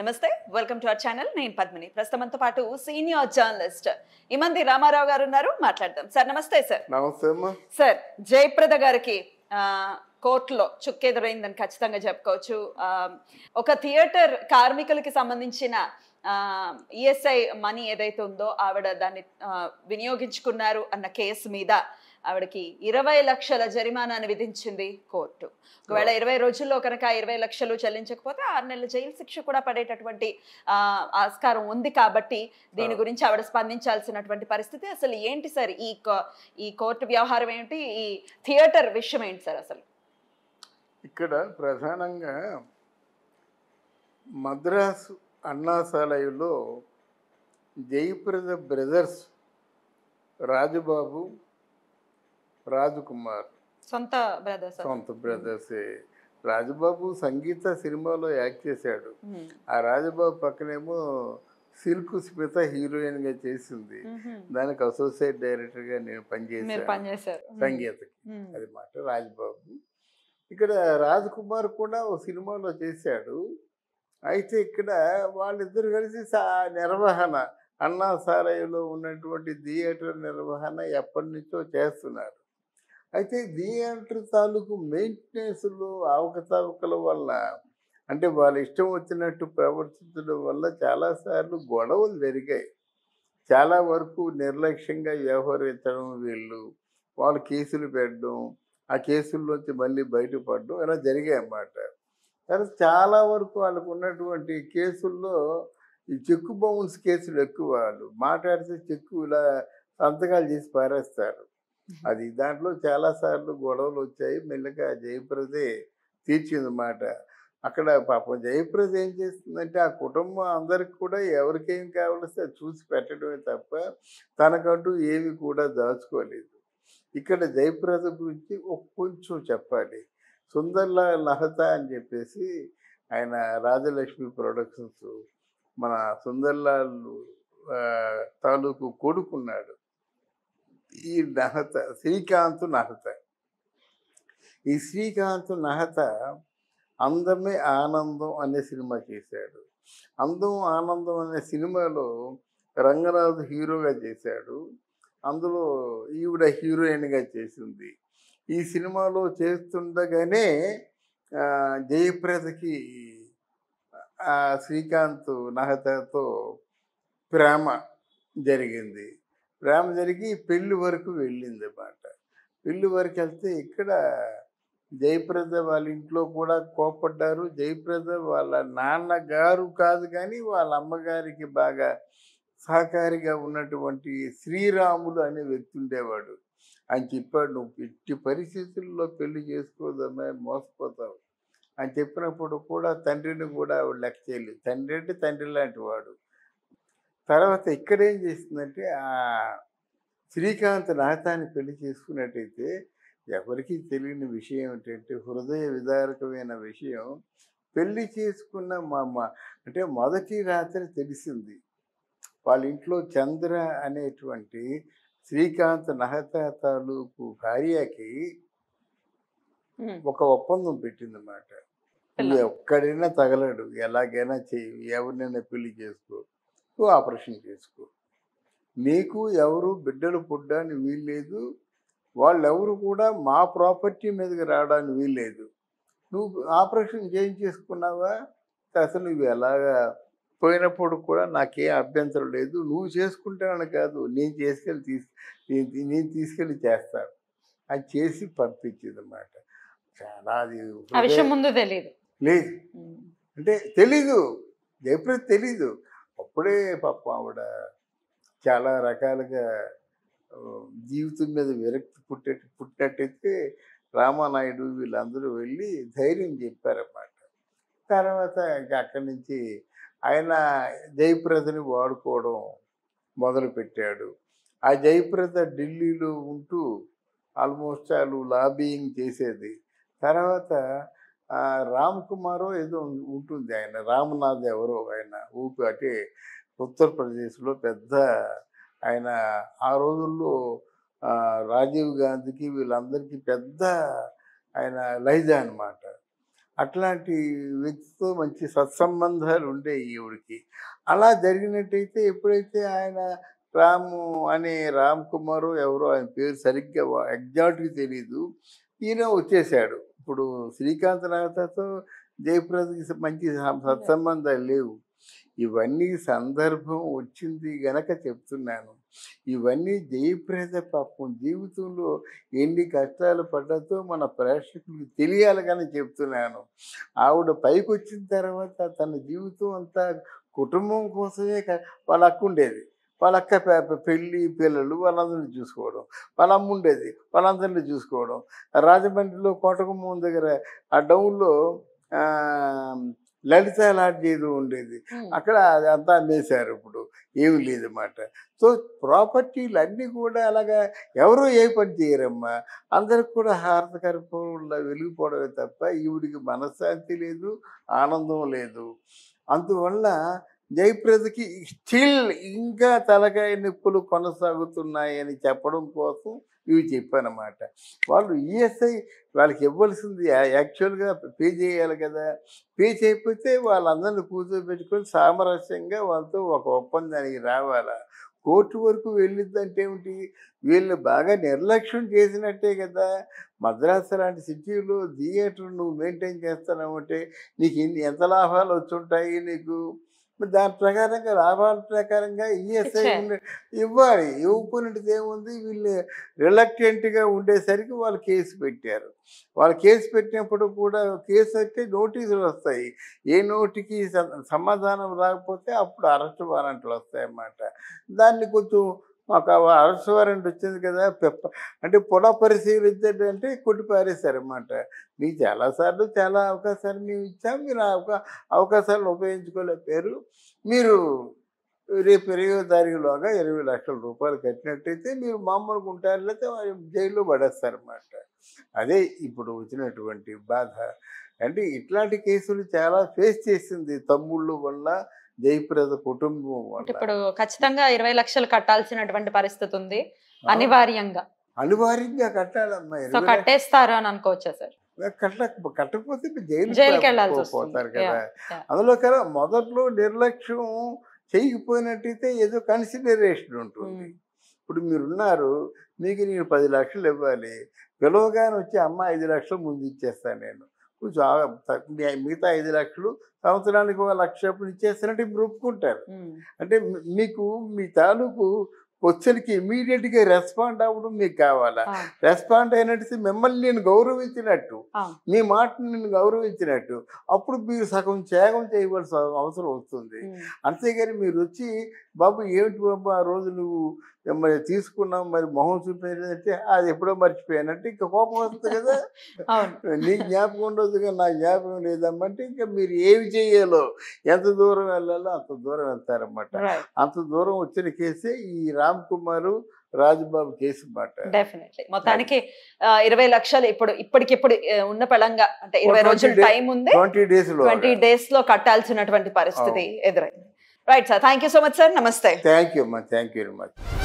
నమస్తే welcome to our channel నేను పద్మిని ప్రస్తుతంతో పాటు సీనియర్ జర్నలిస్ట్ ఇమంది రామారావు గారు ఉన్నారు మాట్లాడదాం సార్ నమస్తే సార్ నమస్తే అమ్మా సార్ జయప్రద గారికి ఆ, కోర్టులో చుక్కెదురైందని ఖచ్చితంగా చెప్పుకోవచ్చు ఆ, ఒక థియేటర్ కార్మికులకి సంబంధించిన ఈఎస్ఐ మనీ ఏదైతే ఉందో ఆవిడ దాన్ని ఆ, వినియోగించుకున్నారు అన్న కేసు మీద ఆవిడకి ఇరవై లక్షల జరిమానాను విధించింది కోర్టు ఒకవేళ ఇరవై రోజుల్లో కనుక ఇరవై లక్షలు చెల్లించకపోతే ఆరు నెలల జైలు శిక్ష కూడా పడేటటువంటి ఆ, ఆస్కారం ఉంది కాబట్టి దీని ఆ. గురించి ఆవిడ స్పందించాల్సినటువంటి పరిస్థితి అసలు ఏంటి సార్ ఈ కో- ఈ కోర్టు వ్యవహారం ఏంటి ఈ థియేటర్ విషయం ఏంటి సార్ అసలు ఇక్కడ ప్రధానంగా మద్రాసు అన్నాసాలయంలో జయప్రద బ్రదర్స్ రాజుబాబు రాజకుమార్ సొంత బ్రదర్ సార్ సొంత బ్రదర్స్ రాజుబాబు సంగీత సినిమాలో యాక్ట్ చేశాడు ఆ రాజుబాబు పక్కనేమో సిల్క్ స్మిత హీరోయిన్ గా చేసింది దానికి అసోసియేట్ డైరెక్టర్ గా నేను మీరు పనిచేశాను పనిచేశారు సంగీతకి అది మాట రాజబాబు ఇక్కడ రాజ్ కుమార్ కూడా ఓ సినిమాలో చేశాడు అయితే ఇక్కడ వాళ్ళిద్దరు కలిసి సా నిర్వహణ అన్నా సారాయిలో ఉన్నటువంటి థియేటర్ నిర్వహణ ఎప్పటి నుంచో చేస్తున్నారు అయితే థియేటర్ తాలూకు మెయింటెనెన్స్లో అవకతవకల వల్ల అంటే వాళ్ళ ఇష్టం వచ్చినట్టు ప్రవర్తించడం వల్ల చాలాసార్లు గొడవలు జరిగాయి చాలా వరకు నిర్లక్ష్యంగా వ్యవహరించడం వీళ్ళు వాళ్ళు కేసులు పెట్టడం ఆ కేసుల్లోంచి మళ్ళీ బయటపడడం ఇలా జరిగాయి అన్నమాట తర్వాత చాలా వరకు వాళ్ళకు ఉన్నటువంటి కేసుల్లో ఈ చెక్కు బౌన్స్ కేసులు ఎక్కువ వాళ్ళు మాట్లాడితే చెక్కు ఇలా సంతకాలు చేసి పారేస్తారు అది దాంట్లో చాలాసార్లు గొడవలు వచ్చాయి మెల్లగా జయప్రదే తీర్చిందన్నమాట అక్కడ పాపం జయప్రద ఏం చేస్తుందంటే ఆ కుటుంబం అందరికి కూడా ఎవరికేం కావలిస్తే అది చూసి పెట్టడమే తప్ప తనకంటూ ఏమి కూడా దాచుకోలేదు ఇక్కడ జయప్రద గురించి ఒక కొంచెం చెప్పాలి సుందర్లాల్ నహతా అని చెప్పేసి ఆయన రాజలక్ష్మి ప్రొడక్షన్స్ మన సుందర్లాల్ ఆ, తాలూకు కొడుకున్నాడు ఈ నహత శ్రీకాంత్ నహత ఈ శ్రీకాంత్ నహత అందమే ఆనందం అనే సినిమా చేశాడు అందం ఆనందం అనే సినిమాలో రంగరాజు హీరోగా చేశాడు అందులో ఈవిడ హీరోయిన్గా చేసింది ఈ సినిమాలో చేస్తుండగానే ఆ, జయప్రదకి ఆ శ్రీకాంత్ నహతతో ప్రేమ జరిగింది ప్రేమ జరిగి పెళ్లి వరకు వెళ్ళింది అన్నమాట పెళ్లి వరకు వెళ్తే ఇక్కడ జయప్రద వాళ్ళ ఇంట్లో కూడా కోపడ్డారు జయప్రద వాళ్ళ నాన్నగారు కాదు కానీ వాళ్ళ అమ్మగారికి బాగా సహకారిగా ఉన్నటువంటి శ్రీరాములు అనే వ్యక్తి ఉండేవాడు ఆయన చెప్పాడు నువ్వు ఎట్టి పరిస్థితుల్లో పెళ్లి చేసుకోదమ్మా మోసపోతావు అని చెప్పినప్పుడు కూడా తండ్రిని కూడా ఆవిడ లెక్క చేయలేదు తండ్రి అంటే తండ్రి లాంటి వాడు తర్వాత ఇక్కడ ఏం చేసిందంటే ఆ శ్రీకాంత్ నాతాన్ని పెళ్లి చేసుకున్నట్టయితే ఎవరికీ తెలియని విషయం ఏంటంటే హృదయ విదారకమైన విషయం పెళ్లి చేసుకున్న మా మా- అంటే మొదటి రాత్రి తెలిసింది వాళ్ళ ఇంట్లో చంద్ర అనేటువంటి శ్రీకాంత్ నహతా తాలూకు భార్యకి ఒక ఒప్పందం పెట్టిందన్నమాట నువ్వు ఎక్కడైనా తగలడు ఎలాగైనా చెయ్యి ఎవరినైనా పెళ్లి చేసుకో నువ్వు ఆపరేషన్ చేసుకో నీకు ఎవరు బిడ్డలు పుట్టడానికి వీల్లేదు వాళ్ళెవరు కూడా మా ప్రాపర్టీ మీదకి రావడానికి వీల్లేదు నువ్వు ఆపరేషన్ చేయించేసుకున్నావా అసలు నువ్వు ఎలాగా పోయినప్పుడు కూడా నాకేం అభ్యంతరం లేదు నువ్వు చేసుకుంటానని కాదు నేను చేసుకెళ్ళి తీసు నేను- నేను తీసుకెళ్ళి చేస్తాను అది చేసి పంపించింది అన్నమాట చాలా అది ఆ విషయం ముందు తెలియదు లేదు అంటే తెలీదు ఎప్పుడు తెలీదు అప్పుడే పాప ఆవిడ చాలా రకాలుగా ఆ, జీవితం మీద విరక్తి పుట్టే పుట్టినట్టయితే రామానాయుడు వీళ్ళందరూ వెళ్ళి ధైర్యం చెప్పారన్నమాట తర్వాత ఇంకా అక్కడి నుంచి ఆయన జయప్రదని వాడుకోవడం మొదలుపెట్టాడు ఆ జయప్రద ఢిల్లీలో ఉంటూ ఆల్మోస్ట్ వాళ్ళు లాబియింగ్ చేసేది తర్వాత ఆ, రామ్ కుమారో ఏదో ఉం- ఉంటుంది ఆయన రామనాథ్ ఎవరో ఆయన ఊపి అంటే ఉత్తరప్రదేశ్లో పెద్ద ఆయన ఆ రోజుల్లో ఆ, రాజీవ్ గాంధీకి వీళ్ళందరికీ పెద్ద ఆయన లైజా అన్నమాట అట్లాంటి వ్యక్తితో మంచి సత్సంబంధాలు ఉండే ఈవిడికి అలా జరిగినట్టయితే ఎప్పుడైతే ఆయన రాము అనే రామ్ కుమార్ ఎవరో ఆయన పేరు సరిగ్గా ఎగ్జాక్ట్గా తెలియదు ఈయన వచ్చేసాడు ఇప్పుడు శ్రీకాంత్ నాగతతో జయప్రదకి మంచి సం- సత్సంబంధాలు లేవు ఇవన్నీ సందర్భం వచ్చింది గనక చెప్తున్నాను ఇవన్నీ జయప్రద పాపం జీవితంలో ఎన్ని కష్టాలు పడ్డతో మన ప్రేక్షకులకు తెలియాలి కానీ చెప్తున్నాను ఆవిడ పైకి వచ్చిన తర్వాత తన జీవితం అంతా కుటుంబం కోసమే క- వాళ్ళ అక్క ఉండేది వాళ్ళ అక్క పె- పె- పెళ్ళి పిల్లలు వాళ్ళందరినీ చూసుకోవడం వాళ్ళ అమ్మ ఉండేది వాళ్ళందరినీ చూసుకోవడం రాజమండ్రిలో కోటగుమ్మం దగ్గర ఆ డౌన్లో ఆ, లలిత లాడ్జ్ ఏదో ఉండేది ఉమ్. అక్కడ అది అంతా అమ్మేశారు ఇప్పుడు ఏమి లేదన్నమాట సో ప్రాపర్టీలు అన్నీ కూడా అలాగా ఎవరో ఏ పని చేయరమ్మా అందరికి కూడా హారతకరపంలో వెలిగిపోవడమే తప్ప ఈవిడికి మనశ్శాంతి లేదు ఆనందం లేదు అందువల్ల జయప్రదకి స్టిల్ ఇంకా తలకాయ నొప్పులు కొనసాగుతున్నాయని చెప్పడం కోసం ఇవి చెప్పానమాట వాళ్ళు ఈఎస్ఐ వాళ్ళకి ఇవ్వాల్సింది యా- యాక్చువల్గా పే చేయాలి కదా పే చేయకపోతే వాళ్ళందరినీ కూర్చోబెట్టుకొని సామరస్యంగా వాళ్ళతో ఒక ఒప్పందానికి రావాలా కోర్టు వరకు వెళ్ళిద్దంటే ఏమిటి వీళ్ళు బాగా నిర్లక్ష్యం చేసినట్టే కదా మద్రాసు లాంటి సిటీలో థియేటర్ నువ్వు మెయింటైన్ చేస్తున్నావంటే నీకు ఇన్ని ఎంత లాభాలు వచ్చుంటాయి నీకు మరి దాని ప్రకారంగా లాభాల ప్రకారంగా ఈఎస్ఐ ఇచ్చే. ఉండే ఇవ్వాలి ఇవ్వకున్నది ఏముంది వీళ్ళు రిలక్టెంట్గా ఉండేసరికి వాళ్ళు కేసు పెట్టారు వాళ్ళు కేసు పెట్టినప్పుడు కూడా కేసు అయితే నోటీసులు వస్తాయి ఏ నోటికి స- సమాధానం రాకపోతే అప్పుడు అరెస్ట్ వారెంట్లు వస్తాయన్నమాట దాన్ని కొంచెం మాకు ఆ అరెస్ట్ వారెంట్ వచ్చింది కదా పెప్ప అంటే పునః పరిశీలించండి అంటే కొట్టి పారేశారన్నమాట మీకు చాలాసార్లు చాలా అవకాశాలు మేము ఇచ్చాం మీరు ఆ అవకా అవకాశాలను ఉపయోగించుకోలేకపోయారు మీరు రేపు ఇరవై తారీఖులోగా ఇరవై లక్షల రూపాయలు కట్టినట్టయితే మీరు మామూలుగా ఉంటారు లేకపోతే వారి జైల్లో పడేస్తారన్నమాట అదే ఇప్పుడు వచ్చినటువంటి బాధ అంటే ఇట్లాంటి కేసులు చాలా ఫేస్ చేసింది తమ్ముళ్ళు వల్ల జయప్రద కుటుంబం అంటే వల్ల ఇప్పుడు ఖచ్చితంగా ఇరవై లక్షలు కట్టాల్సినటువంటి పరిస్థితి ఉంది అనివార్యంగా అనివార్యంగా కట్టాలమ్మా సో ఇరవై కట్టేస్తారు అని అనుకోవచ్చా సార్ లక్ష- కట్ట కట్టకపోతే ఇప్పుడు జైలు జైలుకి వెళ్ళాల్సి వస్తుంది. పోతారు కదా Yeah, yeah. అందులో కదా మొదట్లో నిర్లక్ష్యం చేయకపోయినట్టయితే ఏదో కన్సిడరేషన్ ఉంటుంది ఉమ్. ఇప్పుడు మీరున్నారు మీకు నేను పది లక్షలు ఇవ్వాలి పిలవగానే వచ్చి అమ్మ ఐదు లక్షలు ముందు ఇచ్చేస్తాను నేను కొంచెం ఆ- త- మీ- మిగతా ఐదు లక్షలు సంవత్సరానికి ఒక లక్ష అప్పుడు ఇచ్చేస్తానంటే మీరు ఒప్పుకుంటారు ఉమ్. అంటే మీ- మీకు మీ తాలూకు క్వశ్చన్కి ఇమీడియట్గా రెస్పాండ్ అవ్వడం మీకు కావాలా ఆ, రెస్పాండ్ అయినట్టు మిమ్మల్ని నేను గౌరవించినట్టు ఆ. మీ మాటను నేను గౌరవించినట్టు అప్పుడు మీరు సగం త్యాగం చేయవలసిన అవసరం వస్తుంది ఉమ్. అంతేగాని మీరు వచ్చి బాబు ఏమిటి బాబు ఆ రోజు నువ్వు మరి తీసుకున్నావు మరి మొహం చూపించలేదంటే అది ఎప్పుడో మర్చిపోయానంటే ఇంకా కోపం వస్తుంది కదా అవును నీ జ్ఞాపకం ఉండదు కానీ నా జ్ఞాపకం లేదమ్మంటే ఇంకా మీరు ఏమి చేయాలో ఎంత దూరం వెళ్ళాలో అంత దూరం వెళ్తారన్నమాట రైట్ అంత దూరం వచ్చిన కేసే ఈ రామ్ కుమార్ రాజుబాబు కేసు అన్నమాట డెఫినెట్లీ మొత్తానికి ఆ, ఇరవై లక్షలు ఇప్పుడు ఇప్పటికిప్పుడు ఆ, ఉన్న పళంగా అంటే ఇరవై 20 రోజులు day- టైం ఉంది ట్వంటీ డేస్లో ట్వంటీ డేస్ లో కట్టాల్సినటువంటి పరిస్థితి ఎదురైంది right sir thank you so much sir నమస్తే థ్యాంక్ యూ అమ్మా థ్యాంక్ యూ వెరీ మచ్